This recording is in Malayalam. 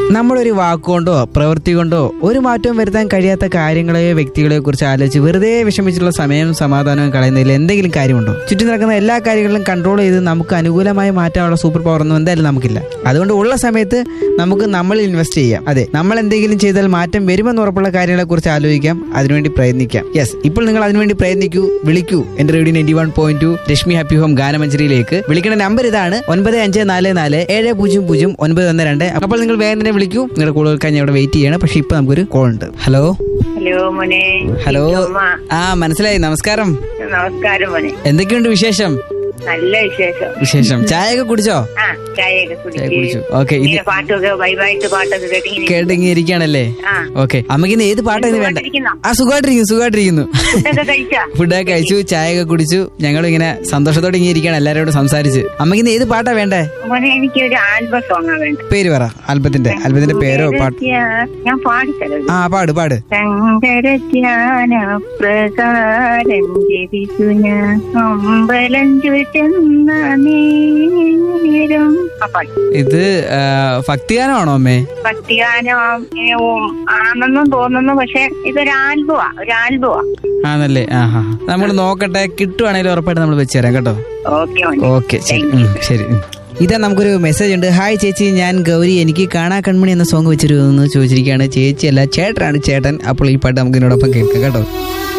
നമ്മളൊരു വാക്കുകൊണ്ടോ പ്രവൃത്തി കൊണ്ടോ ഒരു മാറ്റവും വരുത്താൻ കഴിയാത്ത കാര്യങ്ങളെയോ വ്യക്തികളെയോ കുറിച്ച് ആലോചിച്ച് വെറുതെ വിഷമിച്ചുള്ള സമയവും സമാധാനവും കളയുന്നതിൽ എന്തെങ്കിലും കാര്യമുണ്ടോ ചുറ്റും നടക്കുന്ന എല്ലാ കാര്യങ്ങളിലും കൺട്രോൾ ചെയ്ത് നമുക്ക് അനുകൂലമായി മാറ്റാനുള്ള സൂപ്പർ പവർ ഒന്നും എന്തായാലും നമുക്കില്ല അതുകൊണ്ട് ഉള്ള സമയത്ത് നമുക്ക് നമ്മളിൽ ഇൻവെസ്റ്റ് ചെയ്യാം അതെ നമ്മൾ എന്തെങ്കിലും ചെയ്താൽ മാറ്റം വരുമെന്ന് ഉറപ്പുള്ള കാര്യങ്ങളെ കുറിച്ച് ആലോചിക്കാം അതിനുവേണ്ടി പ്രയത്നിക്കാം യെസ് ഇപ്പോൾ നിങ്ങൾ അതിനുവേണ്ടി പ്രയത്നിക്കൂ വിളിക്കൂ എന്റെ radio ninety one point two Rashmi happy home ഗാനമഞ്ചരിയിലേക്ക് വിളിക്കേണ്ട നമ്പർ ഇതാണ് ഒൻപത് അഞ്ച് നാല് നാല് ഏഴ് പൂജ്യം പൂജ്യം ഒൻപത് ഒന്ന് രണ്ട് അപ്പോൾ നിങ്ങൾ വേഗം തന്നെ വിളിക്കൂ നിങ്ങളുടെ കൂടുതൽ ഞാൻ ഇവിടെ വെയിറ്റ് ചെയ്യണം പക്ഷേ ഇപ്പൊ നമുക്കൊരു കോൾ ഉണ്ട് ഹലോ ഹലോ മോനെ ഹലോ ഉമ്മ. ആ മനസ്സിലായി നമസ്കാരം നമസ്കാരം മോനെ എന്തൊക്കെയുണ്ട് വിശേഷം നല്ല വിശേഷം വിശേഷം ചായ ഒക്കെ കുടിച്ചോ ആ ചായയൊക്കെ ചായ കുടിച്ചു കുടിച്ച് ഓക്കെ ഇത് ഇങ്ങനെ പാട്ടൊക്കെ വൈവായിട്ട് പാട്ടൊക്കെ കേട്ടിങ്ങനെ കേട്ടിങ്ങനെ ഇരിക്കുകയാണല്ലേ ആ ഓക്കെ അമ്മക്ക് ഇന്ന് ഏത് പാട്ടാ ഇന്ന് വേണ്ട സുഖമായിട്ടിരിക്കുന്നോ? ആ സുഖമായിട്ടിരിക്കുന്നു സുഖമായിട്ടിരിക്കുന്നു ഫുഡൊക്കെ കഴിച്ചാ ഫുഡൊക്കെ കഴിച്ചു ചായ ഒക്കെ കുടിച്ചു ഞങ്ങൾ ഇങ്ങനെ സന്തോഷത്തോടെ ഇങ്ങനെ ഇരിക്കുകയാണ് എല്ലാവരോടും സംസാരിച്ച് അമ്മക്ക് ഇന്ന് ഏത് പാട്ടാ വേണ്ടേ മോനെ എനിക്ക് ഒരു ആൽബം സോങ്ങാ വേണ്ട പേര് പറ ആൽബത്തിന്റെ ആൽബത്തിന്റെ പേരോ പാട്ട് ഞാൻ പാടിത്തരാം ആ പാട് പാട് ശങ്കരജ്ഞാന പ്രകാരം ജപിച്ചു ഞാൻ അമ്പലം ചുറ്റുന്ന നേരം ആ പാട്ട് ഇത് ആ, ഭക്തിഗാനമാണോ അമ്മേ ഭക്തിഗാനം ഏ, ഉം, ആണെന്നും തോന്നുന്നു പക്ഷെ ഇതൊരു ആൽബമാ ഒരു ആൽബമാ ആണല്ലേ ആ ഹാ നമ്മൾ നോക്കട്ടെ കിട്ടുവാണെങ്കിൽ ഉറപ്പായിട്ട് നമ്മൾ വെച്ച് തരാം കേട്ടോ ഓക്കെ മോനെ. ഓക്കെ ശരി ഉം, ശരി ഉം. ഇതാ നമുക്കൊരു മെസ്സേജ് ഉണ്ട് ഹായ് ചേച്ചി ഞാൻ ഗൗരി എനിക്ക് കാണാ കൺമണി എന്ന സോങ് വെച്ചിരുന്നു ചോദിച്ചിരിക്കുകയാണ് ചേച്ചി അല്ല ചേട്ടനാണ് ചേട്ടൻ അപ്പോൾ ഈ പാട്ട് നമുക്ക് ഇതിനോടൊപ്പം കേൾക്കാം കേട്ടോ